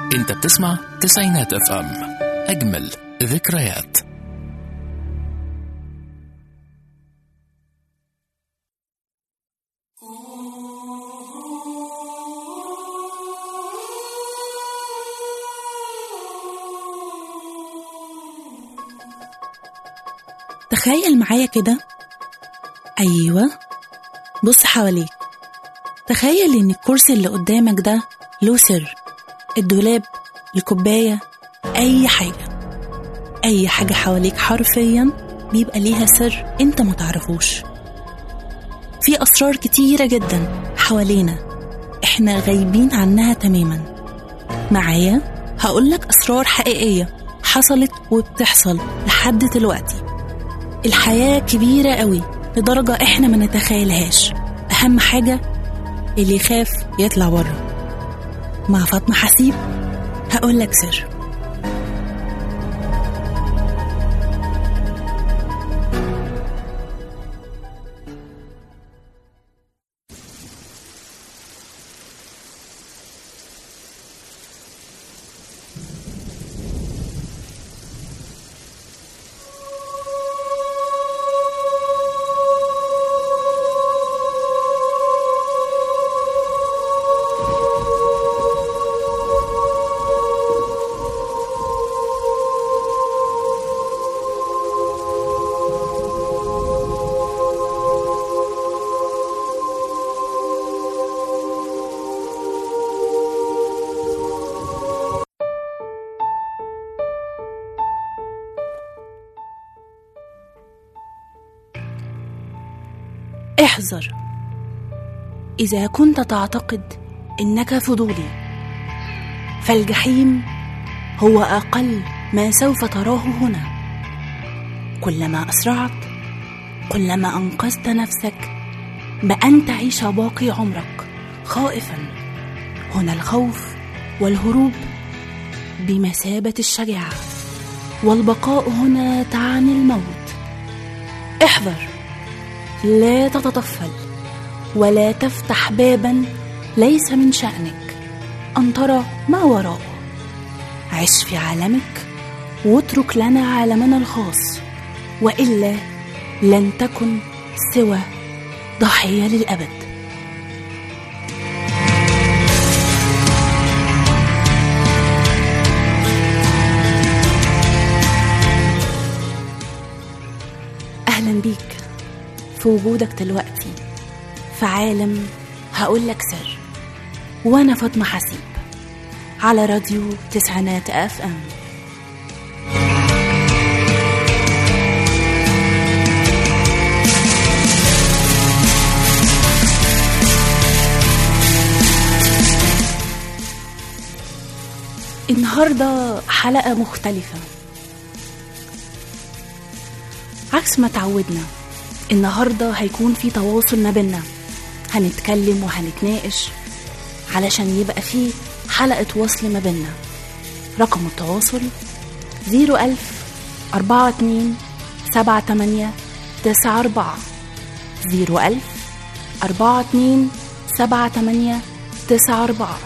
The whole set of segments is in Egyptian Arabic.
انت بتسمع تسعينات اف ام اجمل ذكريات تخيل معايا كده أيوة بص حواليك تخيل إن الكرسي اللي قدامك ده له سر الدولاب الكوباية أي حاجة أي حاجة حواليك حرفيا بيبقى ليها سر أنت ما تعرفوش في أسرار كتيرة جدا حوالينا إحنا غايبين عنها تماما معايا هقولك أسرار حقيقية حصلت وبتحصل لحد دلوقتي الحياة كبيرة قوي لدرجة إحنا ما نتخيلهاش أهم حاجة اللي يخاف يطلع بره مع فاطمة حسيب هقول لك سر احذر إذا كنت تعتقد إنك فضولي فالجحيم هو أقل ما سوف تراه هنا كلما أسرعت كلما أنقذت نفسك بأن تعيش باقي عمرك خائفا هنا الخوف والهروب بمثابة الشجاعة والبقاء هنا تعني الموت احذر لا تتطفل ولا تفتح بابا ليس من شأنك أن ترى ما وراءه عش في عالمك واترك لنا عالمنا الخاص وإلا لن تكن سوى ضحية للأبد أهلا بيك في وجودك دلوقتي في عالم هقولك سر وأنا فاطمة حسيب على راديو تسعينات اف ام النهاردة حلقة مختلفة عكس ما تعودنا النهاردة هيكون في تواصل ما بينا هنتكلم وهنتناقش علشان يبقى في حلقة وصل ما بينا رقم التواصل زيرو ألف أربعة اتنين سبعة تمانية تسعة أربعة زيرو ألف أربعة اتنين سبعة تمانية تسعة أربعة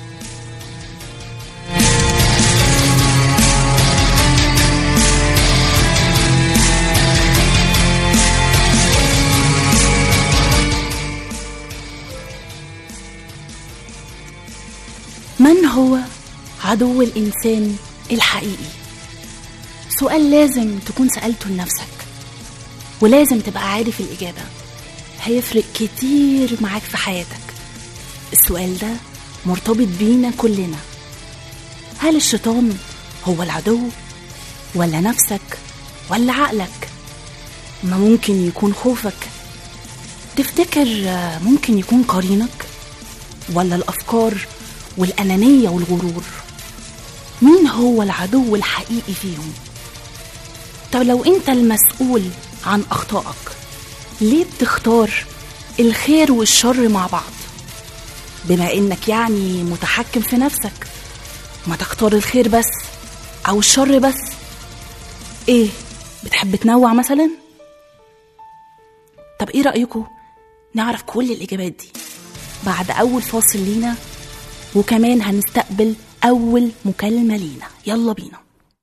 من هو عدو الإنسان الحقيقي؟ سؤال لازم تكون سألته لنفسك ولازم تبقى عارف الإجابة هيفرق كتير معاك في حياتك السؤال ده مرتبط بينا كلنا هل الشيطان هو العدو ولا نفسك ولا عقلك ما ممكن يكون خوفك تفتكر آه، ممكن يكون قرينك ولا الأفكار والأنانية والغرور مين هو العدو الحقيقي فيهم طب لو انت المسؤول عن أخطائك ليه بتختار الخير والشر مع بعض بما انك يعني متحكم في نفسك ما تختار الخير بس او الشر بس ايه بتحب تنوع مثلا طب ايه رأيكم نعرف كل الإجابات دي بعد أول فاصل لينا وكمان هنستقبل أول مكالمة لينا يلا بينا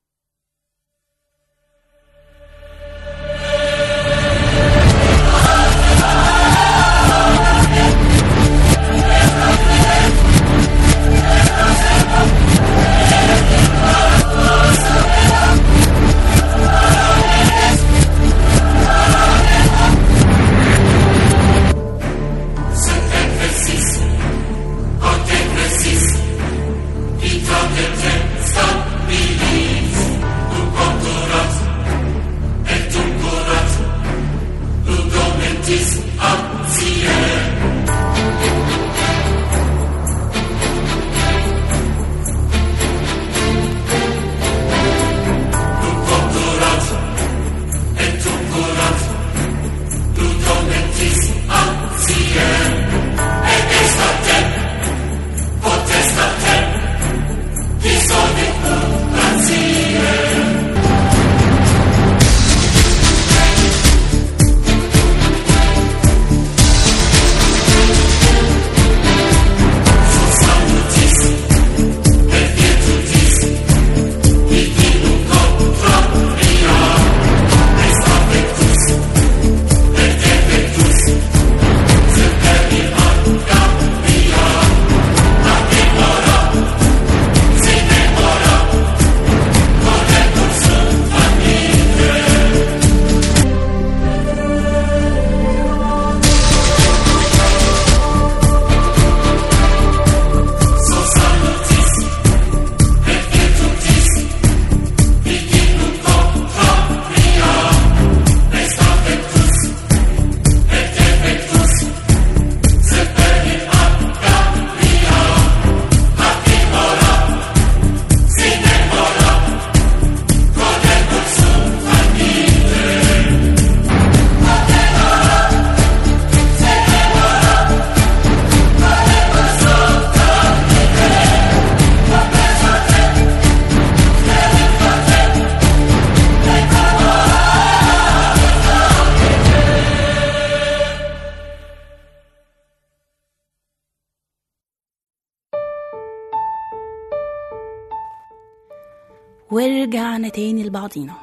ورجعنا تاني لبعضينا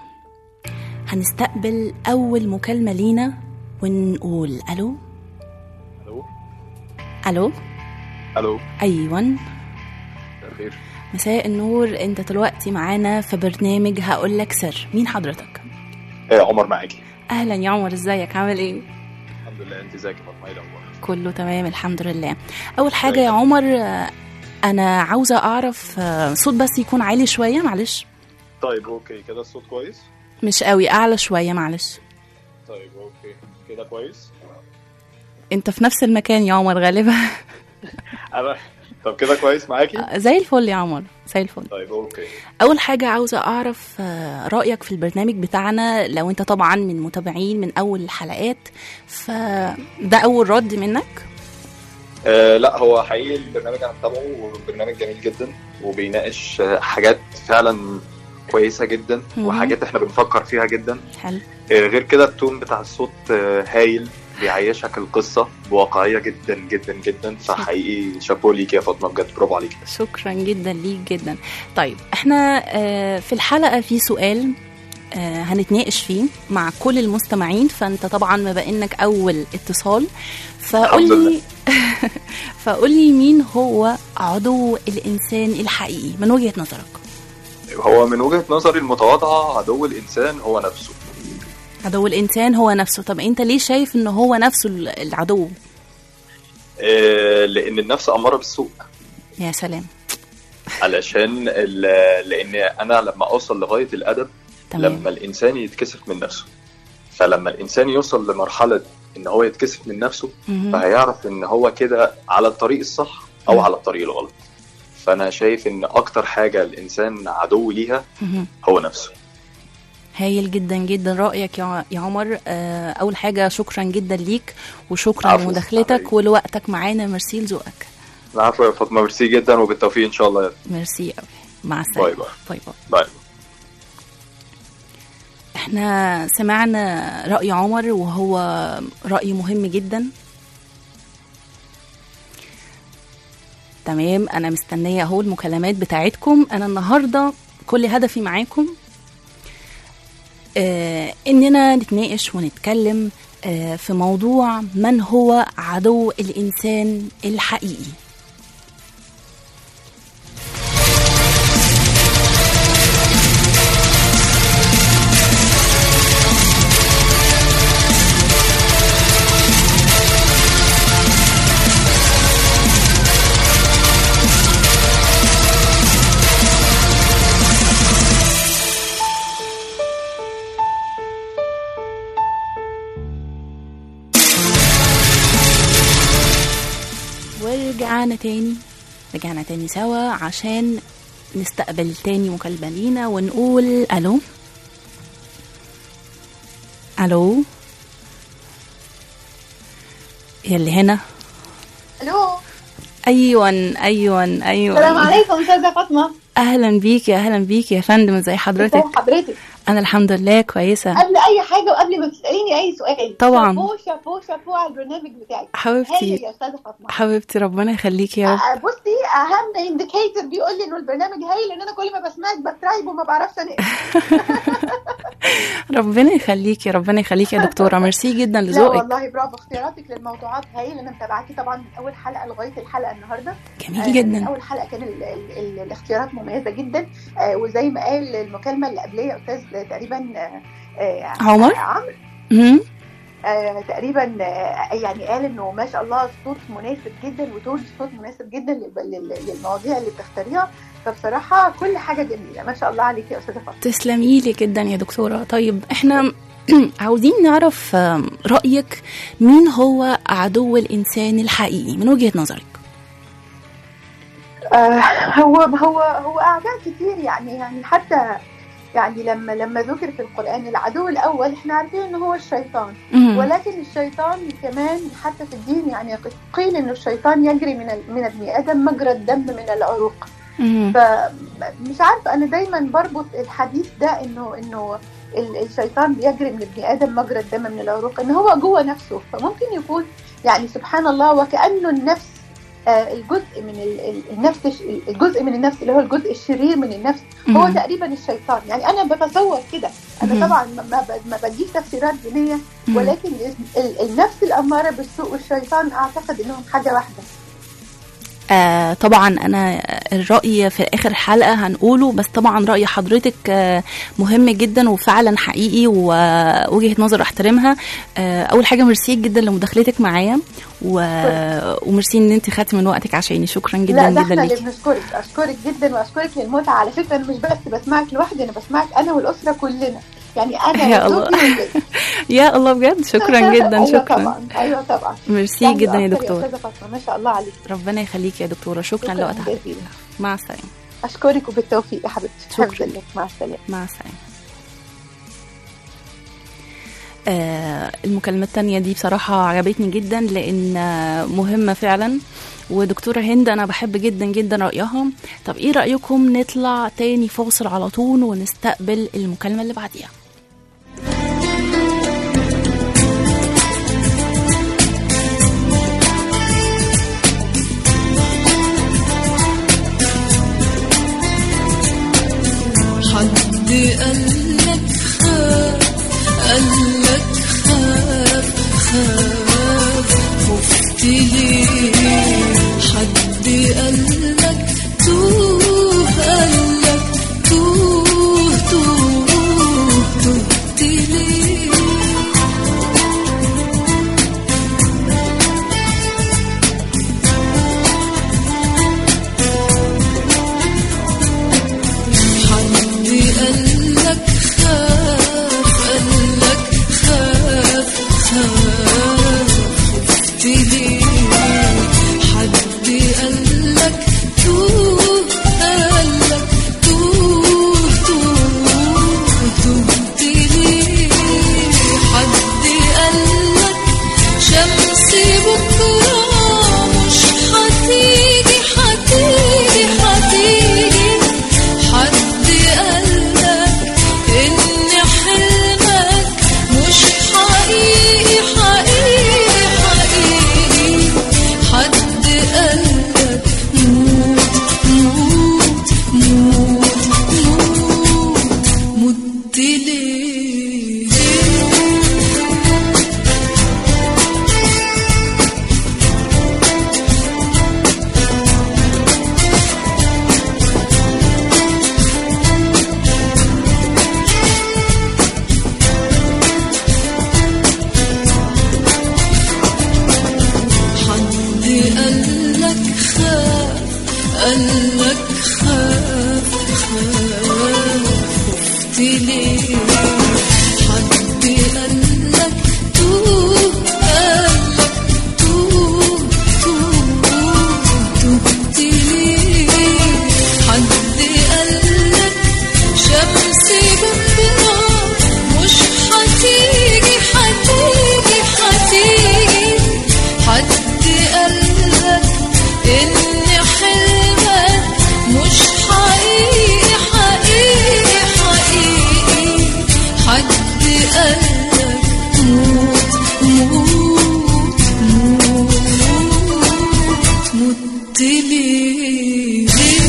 هنستقبل أول مكالمة لينا ونقول ألو الو ألو الو أيوة مساء الخير مساء النور انت دلوقتي معانا في برنامج هقول لك سر مين حضرتك آه عمر معاكي اهلا يا عمر ازيك عامل ايه الحمد لله انت ازيك يا فاطمه ايه الاخبار كله تمام الحمد لله اول حاجه ازيك؟ يا عمر آه، انا عاوزه اعرف آه، صوت بس يكون عالي شويه معلش طيب اوكي كده الصوت كويس مش قوي اعلى شويه معلش طيب اوكي كده كويس انت في نفس المكان يا عمر غالبا انا طب كده كويس معاكي زي الفل يا عمر زي الفل طيب اوكي اول حاجه عاوزه اعرف آه، رايك في البرنامج بتاعنا لو انت طبعا من متابعين من اول الحلقات فده اول رد منك آه لا هو حقيقي البرنامج انا متابعه وبرنامج جميل جدا وبيناقش آه، حاجات فعلا كويسه جدا مهم. وحاجات احنا بنفكر فيها جدا حلو آه، غير كده التون بتاع الصوت آه، هايل بيعيشك القصه بواقعيه جدا جدا جدا فحقيقي شابو ليك يا فاطمه بجد برافو عليك شكرا جدا ليك جدا طيب احنا آه، في الحلقه في سؤال آه، هنتناقش فيه مع كل المستمعين فانت طبعا ما بانك اول اتصال فقول الحمد لي فقول لي مين هو عضو الانسان الحقيقي من وجهه نظرك هو من وجهه نظري المتواضعه عدو الانسان هو نفسه عدو الانسان هو نفسه طب انت ليه شايف ان هو نفسه ال- العدو آه، لان النفس اماره بالسوء يا سلام علشان ال- لان انا لما اوصل لغايه الادب تمام لما الانسان يتكسف من نفسه فلما الانسان يوصل لمرحله ان هو يتكسف من نفسه مهم. فهيعرف ان هو كده على الطريق الصح او مم. على الطريق الغلط فانا شايف ان اكتر حاجه الانسان عدو ليها مهم. هو نفسه هايل جدا جدا رأيك يا يا عمر آه، أول حاجة شكرا جدا ليك وشكرا عفو، لمداخلتك حبيبي. ولوقتك معانا ميرسي لذوقك العفو يا فاطمه ميرسي جدا وبالتوفيق ان شاء الله ميرسي قوي مع السلامة باي باي. باي باي باي احنا سمعنا رأي عمر وهو رأي مهم جدا تمام انا مستنيه اهو المكالمات بتاعتكم انا النهارده كل هدفي معاكم آه اننا نتناقش ونتكلم آه في موضوع من هو عدو الانسان الحقيقي ورجعنا تاني رجعنا تاني سوا عشان نستقبل تاني مكالمة لينا ونقول ألو ألو يلي هنا الو أيوة أيوة أيوة السلام عليكم استاذه فاطمه أهلا بيكي أهلا بيكي يا فندم ازي حضرتك ازي حضرتك أنا الحمد لله كويسة قبل اي حاجه وقبل ما تساليني اي سؤال طبعاً. شابو شابو شابو على البرنامج بتاعك حبيبتي. هايل يا استاذه فاطمه حبيبتي ربنا يخليكي يا رب آه، بصي اهم انديكيتور بيقول لي انه البرنامج هايل ان انا كل ما بسمعك بترعب وما بعرفش انام ربنا يخليكي ربنا يخليكي يا دكتورة ميرسي جدا لا لذوقك والله برافو اختياراتك للموضوعات هايل انا متابعاكي طبعا من اول حلقه لغايه الحلقه النهارده آه، جميل من جدا اول حلقه كان ال ال ال الاختيارات مميزه جدا آه، وزي ما قال المكالمه اللي قبليه استاذ تقريبا آه، آه، عمر؟ عمرو مهم. آه تقريبا آه يعني قال انه ما شاء الله الصوت مناسب جدا وتون الصوت مناسب جدا لل- لل- للمواضيع اللي بتختاريها فبصراحه كل حاجه جميله ما شاء الله عليك يا استاذه فاطمه تسلمي لي جدا يا دكتورة طيب احنا عاوزين نعرف آم، رأيك مين هو عدو الإنسان الحقيقي من وجهة نظرك آه هو هو هو اعداء كتير يعني يعني حتى يعني لما لما ذكر في القران العدو الاول احنا عارفين انه هو الشيطان مم. ولكن الشيطان كمان حتى في الدين يعني قيل انه الشيطان يجري من ال- من ابن ادم مجرى الدم من العروق مم. فمش عارفه انا دايما بربط الحديث ده انه انه ال- الشيطان بيجري من ابن ادم مجرى الدم من العروق ان هو جوه نفسه فممكن يكون يعني سبحان الله وكانه النفس آه، الجزء من ال- ال- النفس الش- الجزء من النفس اللي هو الجزء الشرير من النفس هو مم. تقريبا الشيطان يعني انا بتصور كده مم. انا طبعا ما- ما ب- ما بديش تفسيرات دينيه مم. ولكن ال- ال- النفس الاماره بالسوء والشيطان اعتقد انهم حاجه واحده آه طبعا انا الرأي في اخر الحلقة هنقوله بس طبعا رأي حضرتك آه مهم جدا وفعلا حقيقي ووجهة نظر احترمها آه اول حاجة ميرسي جدا لمداخلتك معايا و- وميرسي ان انت خدتي من وقتك عشاني شكرا لا جدا ده جدا احنا اللي ليكي بنشكرك اشكرك جدا واشكرك للمتعه على فكره انا مش بس بسمعك لوحدي انا بسمعك انا والاسره كلنا يعني انا يا وزوجي الله. والبيت. يا الله بجد شكرا جدا ايوه شكرا طبعا ايوه طبعا ميرسي يعني جدا يا أكتر دكتور استاذه فاطمه ما شاء الله عليك ربنا يخليك يا دكتورة شكرا شكرا لوقت حضرتك جزيلا مع السلامة اشكرك وبالتوفيق يا حبيبتي شكرا. حفظ الله مع السلامه مع السلامة آه المكالمة التانية دي بصراحة عجبتني جدا لأن آه، مهمة فعلا ودكتورة هند أنا بحب جدا جدا رأيها طب إيه رأيكم نطلع تاني فاصل على طول ونستقبل المكالمة اللي بعديها حد قالك خاف قالك خاف خاف خفت ليه حد قالك توه قالك توه توه تهت ليه حد قالك خاف قالك خاف خاف خفت ليه حد قالك توه قالك توه توه تهت ليه حد قالك شمس بكرة مش هتيجي هتيجي هتيجي حد قالك إن حلمك مش حقيقي حقيقي حقيقي حد قالك قالك خاف خاف خفت ليه حد قالك توه قالك توه توه تهت ليه حد قالك شمسي بكرة مش هتيجي هتيجي هتيجي حد قالك إن حلمك مش حقيقي حقيقي حقيقي حد قالك موت موت موت مت ليه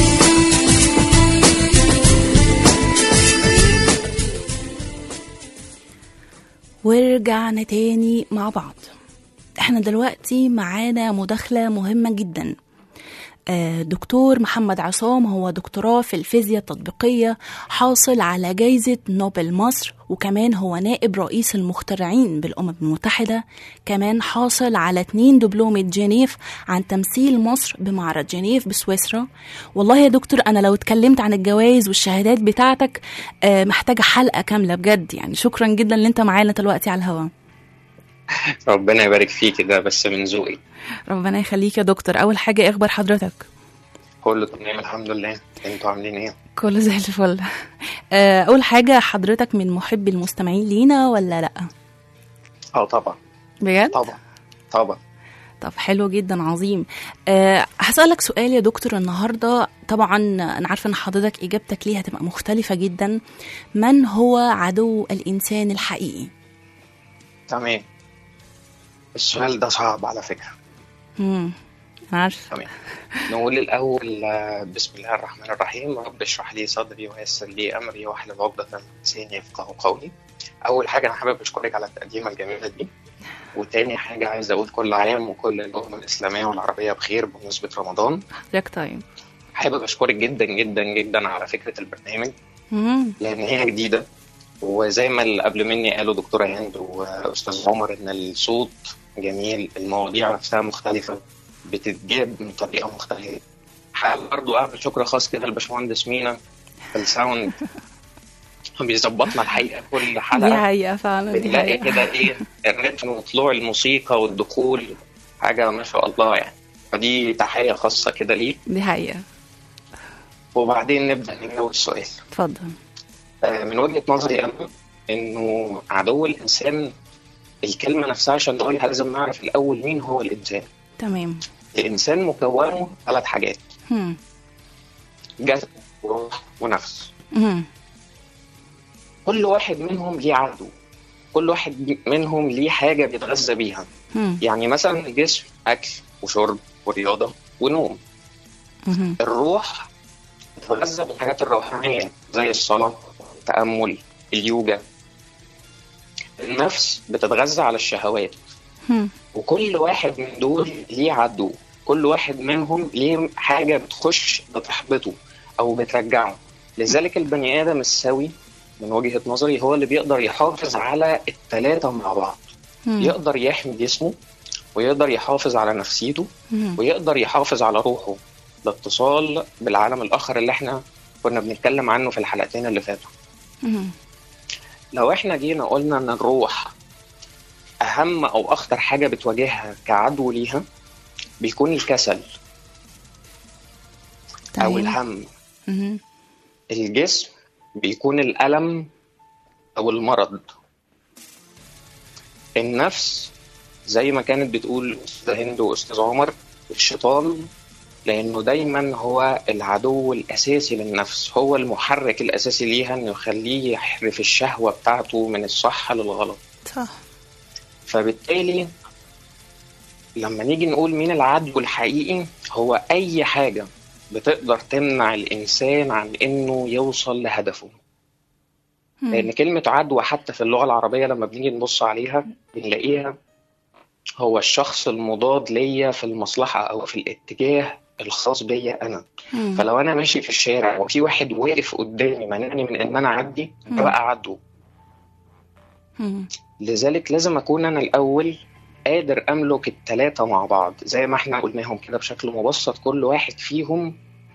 ورجعنا تاني مع بعض احنا دلوقتي معانا مداخلة مهمة جدا آه، دكتور محمد عصام هو دكتوراه في الفيزياء التطبيقية حاصل على جايزة نوبل مصر وكمان هو نائب رئيس المخترعين بالأمم المتحدة كمان حاصل على اتنين دبلومة جنيف عن تمثيل مصر بمعرض جنيف بسويسرا والله يا دكتور أنا لو اتكلمت عن الجوائز والشهادات بتاعتك آه، محتاجة حلقة كاملة بجد يعني شكرا جدا ان انت معانا دلوقتي على الهواء ربنا يبارك فيك ده بس من ذوقي ربنا يخليك يا دكتور اول حاجه ايه اخبار حضرتك كله تمام الحمد لله انتوا عاملين ايه كله زي الفل آه، اول حاجه حضرتك من محبي المستمعين لينا ولا لا اه طبعا بجد طبعا طبعا طب حلو جدا عظيم أه هسألك سؤال يا دكتور النهاردة طبعا أنا عارفة أن حضرتك إجابتك ليه هتبقى مختلفة جدا من هو عدو الإنسان الحقيقي؟ تمام السؤال ده صعب على فكرة مم. أنا عارفة تمام نقول الأول آه، بسم الله الرحمن الرحيم رب اشرح لي صدري ويسر لي أمري واحلل عقدة من لساني يفقهوا قولي أول حاجة أنا حابب أشكرك على التقديمة الجميلة دي وتاني حاجة عايز أقول كل عام وكل الأمة الإسلامية والعربية بخير بمناسبة رمضان حضرتك طيب حابب أشكرك جدا جدا جدا على فكرة البرنامج مم. لان هي جديده وزي ما اللي قبل مني قالوا دكتوره هند واستاذ عمر ان الصوت جميل المواضيع نفسها مختلفه بتتجاب من طريقه مختلفه حابب برضه اعمل شكر خاص كده لباشمهندس مينا في الساوند بيظبطنا الحقيقه كل دي حلقه حقيقة فعلا دي بنلاقي حقيقة كده ايه الريتم وطلوع الموسيقى والدخول حاجه ما شاء الله يعني فدي تحيه خاصه كده ليه دي حقيقة وبعدين نبدا نجاوب السؤال اتفضل آه، من وجهة نظري أنا إنه عدو الإنسان الكلمة نفسها عشان نقولها لازم نعرف الأول مين هو الإنسان. تمام الإنسان مكونه ثلاث حاجات مم. جسد وروح ونفس. مم. كل واحد منهم ليه عدو. كل واحد منهم ليه حاجة بيتغذى بيها. مم. يعني مثلا الجسم أكل وشرب ورياضة ونوم. مم. الروح بتتغذى بالحاجات الروحانية زي الصلاة التأمل اليوجا. النفس بتتغذى على الشهوات. مم. وكل واحد من دول ليه عدو كل واحد منهم ليه حاجة بتخش بتحبطه أو بترجعه لذلك البني آدم السوي من وجهة نظري هو اللي بيقدر يحافظ على التلاتة مع بعض مم. يقدر يحمي جسمه ويقدر يحافظ على نفسيته مم. ويقدر يحافظ على روحه الاتصال بالعالم الآخر اللي احنا كنا بنتكلم عنه في الحلقتين اللي فاتوا مم. لو احنا جينا قلنا ان الروح اهم او اخطر حاجه بتواجهها كعدو ليها بيكون الكسل او تمام. الهم مم. الجسم بيكون الالم او المرض النفس زي ما كانت بتقول استاذ هند واستاذ عمر الشيطان لانه دايما هو العدو الاساسي للنفس هو المحرك الاساسي ليها انه يخليه يحرف الشهوه بتاعته من الصح للغلط صح فبالتالي لما نيجي نقول مين العدو الحقيقي هو أي حاجة بتقدر تمنع الإنسان عن إنه يوصل لهدفه مم. لأن كلمة عدوى حتى في اللغة العربية لما بنيجي نبص عليها بنلاقيها هو الشخص المضاد ليا في المصلحة أو في الاتجاه الخاص بيا أنا مم. فلو أنا ماشي في الشارع وفي واحد واقف قدامي منعني من إن أنا أعدي ده مم. بقى عدو مم. لذلك لازم أكون أنا الأول قادر أملك التلاتة مع بعض زي ما احنا قلناهم كده بشكل مبسط كل واحد فيهم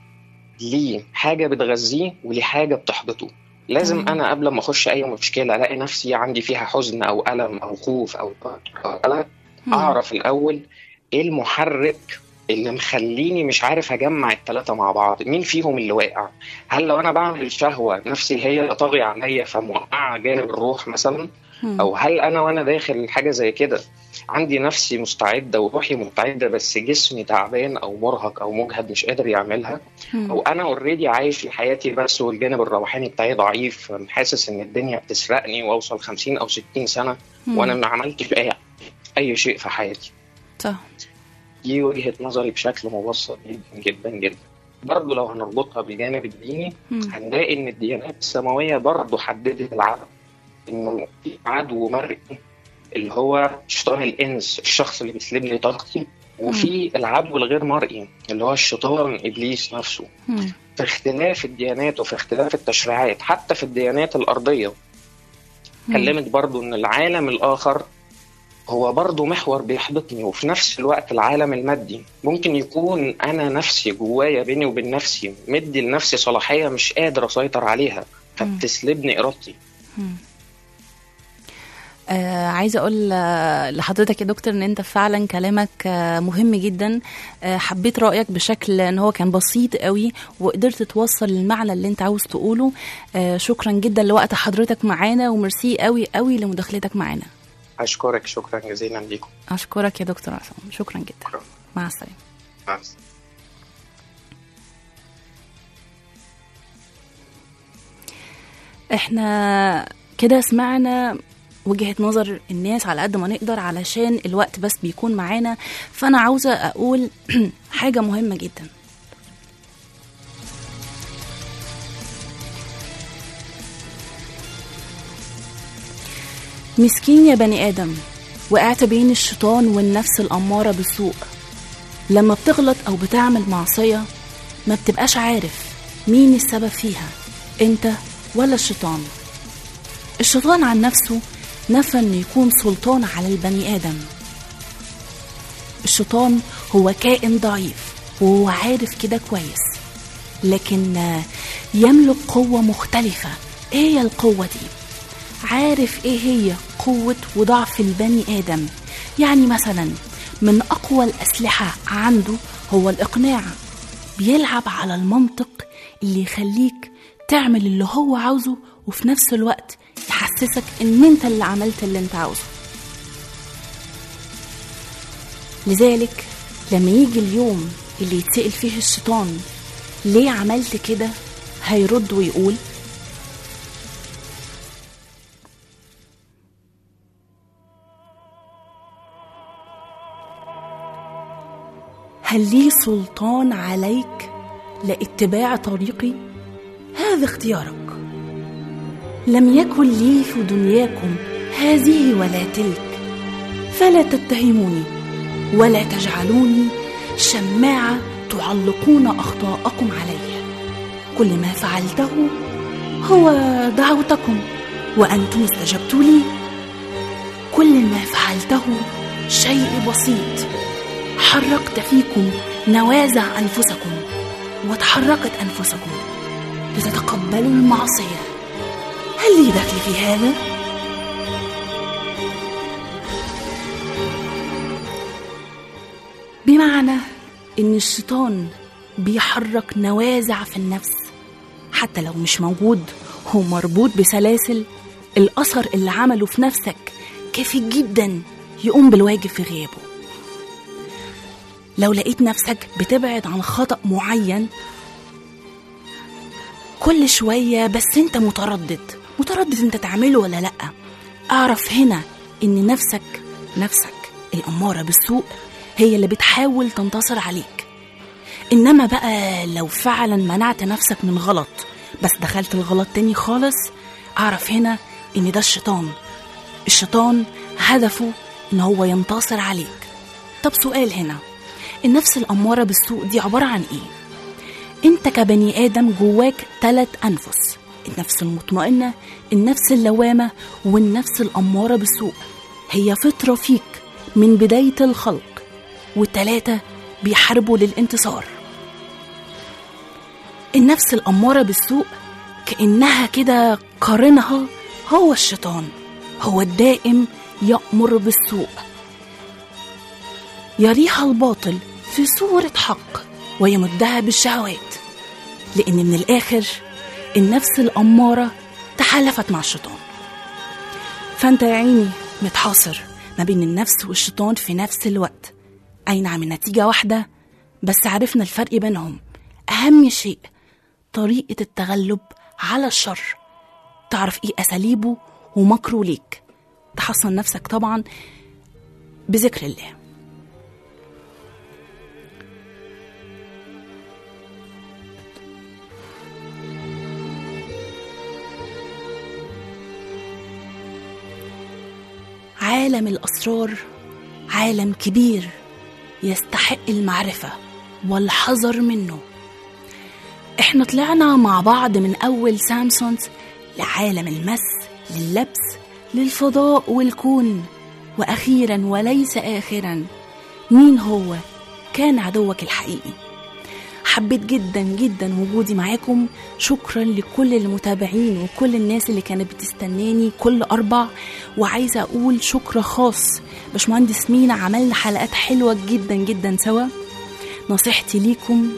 ليه حاجه بتغذيه وليه حاجه بتحبطه لازم تمام. انا قبل ما اخش اي مشكله الاقي نفسي عندي فيها حزن او الم او خوف او توتر أو قلق مم. اعرف الاول ايه المحرك اللي مخليني مش عارف اجمع الثلاثه مع بعض مين فيهم اللي واقع هل لو انا بعمل شهوه نفسي هي اللي طاغيه عليا فموقعه جانب الروح مثلا مم. او هل انا وانا داخل حاجه زي كده عندي نفسي مستعده وروحي مستعده بس جسمي تعبان او مرهق او مجهد مش قادر يعملها مم. او انا اوريدي عايش في حياتي بس والجانب الروحاني بتاعي ضعيف حاسس ان الدنيا بتسرقني واوصل 50 او 60 سنه مم. وانا ما عملتش اي اي شيء في حياتي صح دي وجهه نظري بشكل مبسط جدا جدا جدا برضه لو هنربطها بالجانب الديني مم. هنلاقي ان الديانات السماويه برضه حددت العدو انه في عدو مرئي اللي هو شيطان الانس الشخص اللي بيسلب لي طاقتي وفي العدو الغير مرئي اللي هو الشيطان ابليس نفسه مم. في اختلاف الديانات وفي اختلاف التشريعات حتى في الديانات الارضيه مم. كلمت برضو ان العالم الاخر هو برضو محور بيحبطني وفي نفس الوقت العالم المادي ممكن يكون انا نفسي جوايا بيني وبين نفسي مدي لنفسي صلاحيه مش قادر اسيطر عليها فبتسلبني ارادتي آه عايزه اقول آه لحضرتك يا دكتور ان انت فعلا كلامك آه مهم جدا آه حبيت رايك بشكل ان هو كان بسيط قوي وقدرت توصل المعنى اللي انت عاوز تقوله آه شكرا جدا لوقت حضرتك معانا وميرسي قوي قوي لمداخلتك معانا اشكرك شكرا جزيلا ليكم اشكرك يا دكتور عصام شكرا جدا شكرا. مع السلامه مع السلامة. احنا كده سمعنا وجهة نظر الناس على قد ما نقدر علشان الوقت بس بيكون معانا فأنا عاوزة أقول حاجة مهمة جدا مسكين يا بني آدم وقعت بين الشيطان والنفس الأمارة بالسوء لما بتغلط أو بتعمل معصية ما بتبقاش عارف مين السبب فيها انت ولا الشيطان الشيطان عن نفسه نفى انه يكون سلطان على البني ادم الشيطان هو كائن ضعيف وهو عارف كده كويس لكن آه، يملك قوة مختلفة ايه هي القوة دي عارف ايه هي قوة وضعف البني ادم يعني مثلا من اقوى الاسلحة عنده هو الاقناع بيلعب على المنطق اللي يخليك تعمل اللي هو عاوزه وفي نفس الوقت يحسسك ان انت اللي عملت اللي انت عاوزه لذلك لما يجي اليوم اللي يتسأل فيه الشيطان ليه عملت كده هيرد ويقول هل لي سلطان عليك لاتباع طريقي هذا اختيارك لم يكن لي في دنياكم هذه ولا تلك فلا تتهموني ولا تجعلوني شماعه تعلقون اخطاءكم علي كل ما فعلته هو دعوتكم وانتم استجبتوا لي كل ما فعلته شيء بسيط حركت فيكم نوازع انفسكم وتحركت انفسكم لتتقبلوا المعصيه هل لي دخل في هذا بمعنى ان الشيطان بيحرك نوازع في النفس حتى لو مش موجود هو مربوط بسلاسل الاثر اللي عمله في نفسك كافي جدا يقوم بالواجب في غيابه لو لقيت نفسك بتبعد عن خطأ معين كل شوية بس انت متردد متردد انت تعمله ولا لأ اعرف هنا ان نفسك نفسك الأمارة بالسوء هي اللي بتحاول تنتصر عليك إنما بقى لو فعلا منعت نفسك من غلط بس دخلت الغلط تاني خالص أعرف هنا إن ده الشيطان الشيطان هدفه إن هو ينتصر عليك طب سؤال هنا النفس الأمارة بالسوء دي عبارة عن إيه؟ أنت كبني آدم جواك تلات أنفس النفس المطمئنة النفس اللوامة والنفس الأمارة بالسوء هي فطرة فيك من بداية الخلق والتلاتة بيحاربوا للانتصار النفس الأمارة بالسوء كأنها كده قارنها هو الشيطان هو الدائم يأمر بالسوء يريها الباطل في صورة حق ويمدها بالشهوات لأن من الآخر النفس الأمارة تحالفت مع الشيطان فأنت يا عيني متحاصر ما بين النفس والشيطان في نفس الوقت أي نعم النتيجة واحدة بس عرفنا الفرق بينهم أهم شيء طريقة التغلب على الشر تعرف إيه أساليبه ومكره ليك تحصن نفسك طبعا بذكر الله عالم الأسرار عالم كبير يستحق المعرفة والحذر منه احنا طلعنا مع بعض من أول سامسونز لعالم المس لللبس للفضاء والكون وأخيرا وليس آخرا مين هو كان عدوك الحقيقي حبيت جدا جدا وجودي معاكم شكرا لكل المتابعين وكل الناس اللي كانت بتستناني كل اربع وعايزه اقول شكر خاص باشمهندس مينا عملنا حلقات حلوه جدا جدا سوا نصيحتي ليكم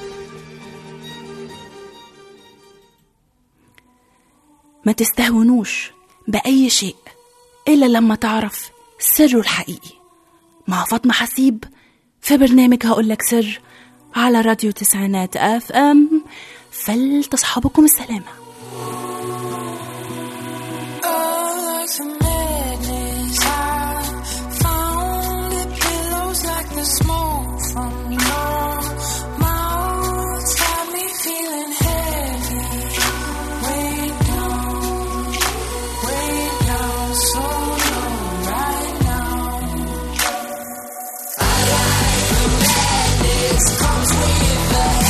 ما تستهونوش بأي شيء إلا لما تعرف سره الحقيقي مع فاطمة حسيب في برنامج هقولك سر على راديو تسعينات اف ام فلتصحبكم السلامه like the madness. I found the pillows like the smoke from your mouth. Got me feeling heavy. Way down, way down, so low right now. I like the madness. Comes with the